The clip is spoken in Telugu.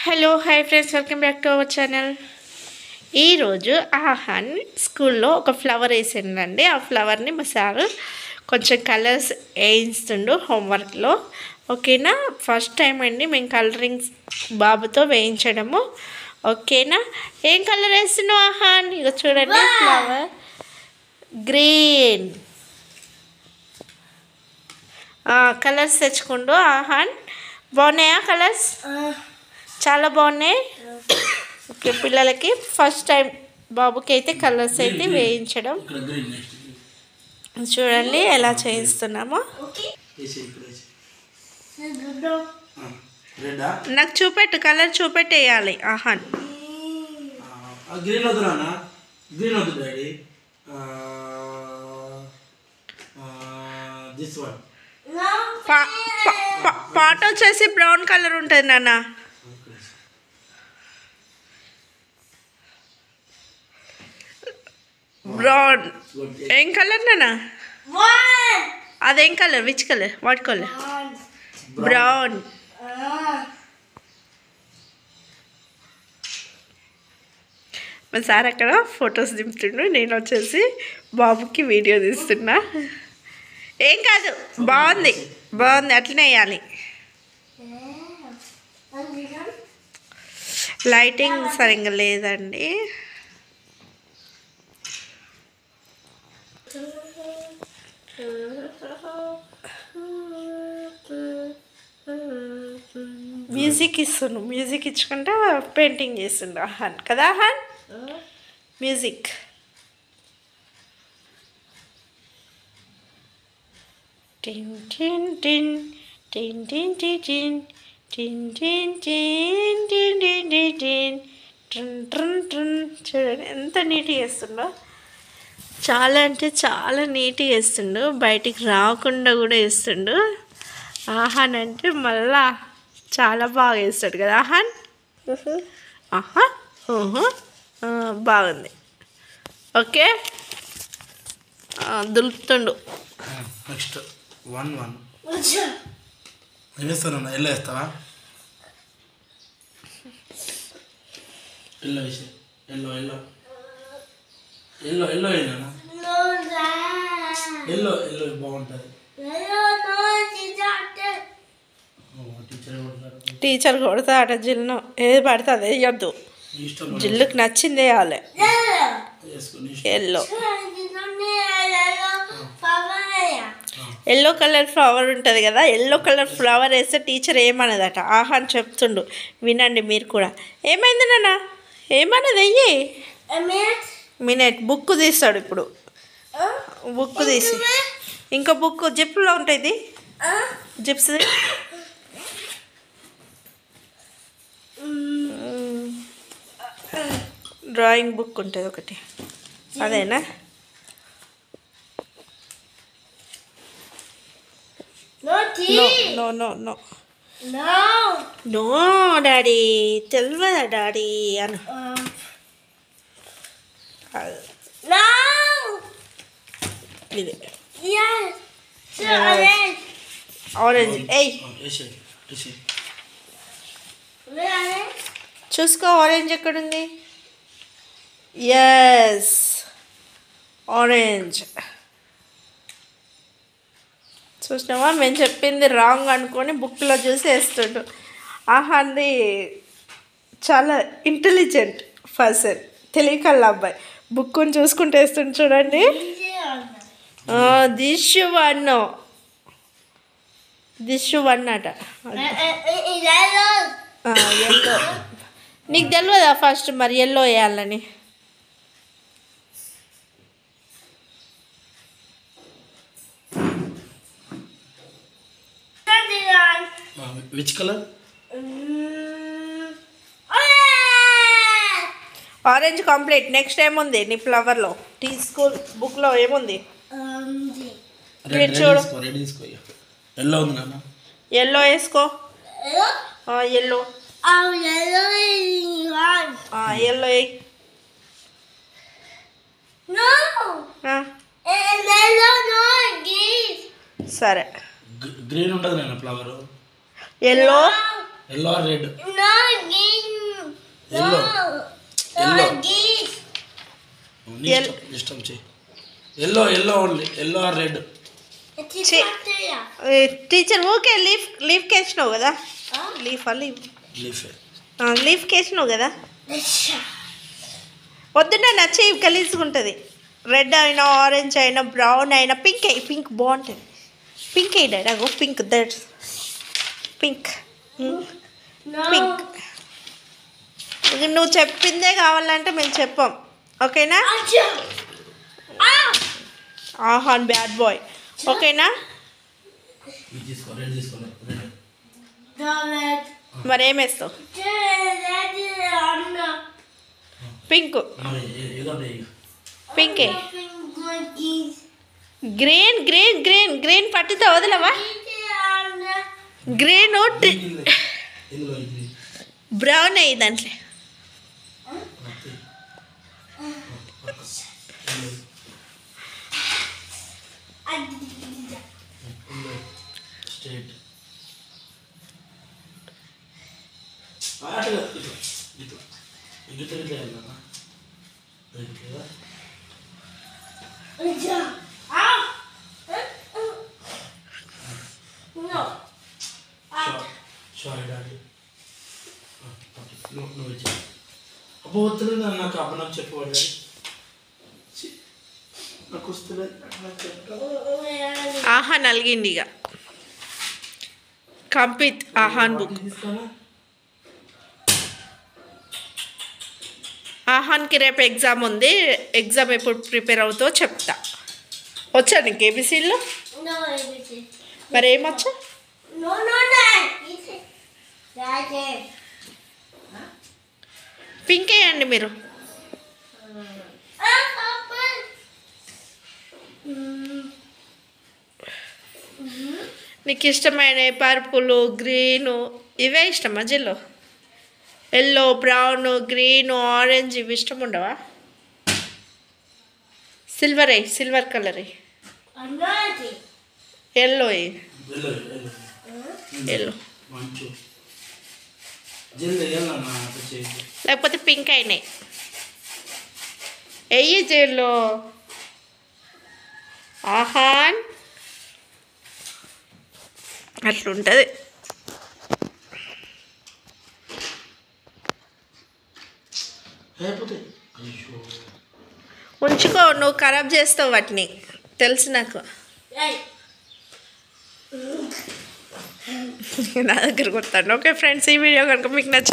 Hello hi friends welcome back to our channel ఈరోజు ఆహాన్ స్కూల్లో ఒక ఫ్లవర్ వేసిండండి ఆ ఫ్లవర్ని మా సారు కొంచెం కలర్స్ వేయిస్తుండు హోంవర్క్లో ఓకేనా ఫస్ట్ టైం అండి మేము కలరింగ్ బాబుతో వేయించడము ఓకేనా ఏం కలర్ వేస్తున్నావు ఆహాన్ ఇక చూడండి ఫ్లవర్ గ్రీన్ కలర్స్ తెచ్చుకుండు ఆహాన్ బాగున్నాయా కలర్స్ చాలా బాగున్నాయి ఓకే పిల్లలకి ఫస్ట్ టైం బాబుకి అయితే కలర్స్ అయితే వేయించడం ఇక్కడ గ్రీన్ నెక్స్ట్ చూడండి ఎలా చేయిస్తున్నామో వేసి ఇక్కడ వేసి రెడ్డా నాకు చూపెట్టు కలర్ చూపెట్టేయాలి ఆహాన్ గ్రీన్ వద్దు నాన్న గ్రీన్ వద్దు డాడీ దిస్ వన్ పా పాట్ వచ్చేసి బ్రౌన్ కలర్ ఉంటుంది నాన్న బ్రౌన్ ఏం కలర్ నాన్న అదేం colour which colour what colour brown మా సార్ అక్కడ ఫొటోస్ దింపుతుండు నేను వచ్చేసి బాబుకి వీడియో తీస్తున్నా ఏం కాదు బాగుంది బాగుంది అట్లనే వేయాలి లైటింగ్ సరిగ్గా లేదండి మ్యూజిక్ ఇస్తుండు మ్యూజిక్ ఇచ్చుకుంటా పెయింటింగ్ చేస్తుండు అహాన్ కదా అహాన్ మ్యూజిక్ టిన్ టిన్ టిన్ టిన్ టిన్ టిన్ టిన్ టిన్ టిన్ టిన్ టిన్ టిన్ టిన్ టిన్ ట్రన్ ట్రన్ ట్రన్ చూడండి ఎంత నీట్గా వేస్తుండో చాలా అంటే చాలా నీట్గా వేస్తుండు బయటికి రాకుండా కూడా వేస్తుండు ఆహాన్ అంటే మళ్ళా చాలా బాగా వేస్తాడు కదా ఆహాన్ ఆహా ఊహు. ఆ, బాగుంది ఓకే ఆ, దులుపుతుండు నెక్స్ట్ వన్ వన్ వేస్తాను ఎల్లో వేస్తావా ఎల్లో వేసి ఎల్లో ఎల్లో ఎల్లో ఎల్లో వేయనా ఎల్లో ఎల్లో బాగుంటుంది టీచర్ కొడతారు టీచర్ కొడతాడ జిల్లును ఏది పడితే అది వేయొద్దు ఇష్టం జిల్లుకి నచ్చింది వేయాలి వేసుకుని ఎల్లో ఎల్లో కలర్ ఫ్లవర్ ఉంటుంది కదా ఎల్లో కలర్ ఫ్లవర్ వేస్తే టీచర్ ఏమన్నదట ఆహా అని చెప్తుండు వినండి మీరు కూడా ఏమైంది నాన్న ఏమన్నది వెయ్యి మినిట్ బుక్ తీస్తాడు ఇప్పుడు బుక్ తీసి ఇంకా బుక్ జిప్లో ఉంటుంది జిప్స్ డ్రాయింగ్ బుక్ ఉంటుంది ఒకటి అదేనా no no no no no daddy తెలియదా డాడీ అను ఇది ఆరెంజ్ ఏయ్ వేసి వేసి చూసుకో ఆరెంజ్ ఎక్కడుంది ఎస్ ఆరెంజ్ చూసినావా మేము చెప్పింది రాంగ్ అనుకొని బుక్లో చూసి వేస్తుండు ఆహాంది చాలా ఇంటెలిజెంట్ పర్సన్ తెలియకల్లా అబ్బాయి బుక్ని చూసుకుంటూ వేస్తుండు చూడండి దిష్ వన్ దిష్ వన్ అట ఎల్లో నీకు తెలియదా ఫస్ట్ మరి ఎల్లో వేయాలని which colour orange complete next ఏముంది నీ ఫ్లవర్లో టీ స్కూల్ బుక్లో ఏముంది రెడ్ రెడ్ చూడు. తీసుకో రెడ్ తీసుకో ఎల్లో ఉంది నాన్న ఎల్లో వేసుకో ఎల్లో ఎల్లో వేయి ఆ, సరే గ్రీన్ ఉంటుంది నాన్న flower yellow yellow red No, green నీ ఎల్- ఇష్టం, ఇష్టం చెయ్యి yellow yellow only yellow or red చి- ఏ, టీచర్ ఊకే లీఫ్ లీఫ్కి వేసినావు కదా లీఫ్ లీఫ్ లీఫే లీఫ్కి వేసినావు కదా వద్దున నచ్చి గలీజ్గా ఉంటుంది రెడ్ అయినా ఆరెంజ్ అయినా బ్రౌన్ అయినా పింక్ అయ్యి పింక్ బాగుంటుంది పింక్ అయ్యాడు అగో పింక్ దట్ పింక్ పింక్ నువ్వు చెప్పిందే కావాలంటే మేము చెప్పాం ఓకేనా ఆహాన్ బ్యాడ్ బాయ్ ఓకేనా ఇది తీసుకో రెడ్ తీసుకో రెడ్ మరి ఏం వేస్తావు పింక్ మరి ఏ- ఏదో ఒకటి వేయి. పింకే గ్రీన్ గ్రీన్ గ్రీన్ గ్రీన్ పట్టితో వదలవా గ్రీన్ ఇందులో ఇందులో ఇది బ్రౌన్ అయ్యి దాంట్లో మొత్తం. ఇందులో స్ట్రైట్ అటుగా ఇట్లా ఇట్లా ఇట్లా ఇట్లా వెళ్ళాలా ఇట్లా సారీ డాడీ నువ్వు నువ్వు ఇచ్చా అబ్బో వస్తలేదు నాకు అబ్బ నాకు చెప్పవాడు డాడీ ఛీ, నాకు వస్తలేదు నాకు చెప్పు ఆహా నలిగింది ఇక కంప్లీట్ ఆహాన్ బుక్ తీస్తానా ఆహాన్కి రేపు ఎగ్జామ్ ఉంది ఎగ్జామ్ ఎప్పుడు ప్రిపేర్ అవుతావో చెప్తా వచ్చా నీకు ఏబిసిలో మరి ఏమొచ్చా No, no, no. Dice. Dale. Pink వేయండి మీరు Ah, papa. నీకు ఇష్టమైన పర్పుల్ గ్రీను ఇవే ఇష్టమా జిల్లో ఎల్లో బ్రౌన్ గ్రీన్ ఆరెంజ్ ఇవి ఇష్టం ఉండవా సిల్వర్ అయ్యి సిల్వర్ కలర్ అయ్యి Another. ఎల్లో అయ్యి వెళ్ళు వెళ్ళు ఎల్లో మంచు జల్ది వెళ్ళన్నా అట్లా చేసి లేకపోతే పింక్ అయినాయి వెయ్యి జైల్లో ఆహాన్ అట్లుంటుంది అయిపోతాయి అయ్యో ఉంచుకో నువ్వు ఖరాబ్ చేస్తావు వాటిని తెలుసు నాకు Hey. నా దగ్గరకు వస్తాను ఓకే ఫ్రెండ్స్ ఈ వీడియో కనుక మీకు నచ్చి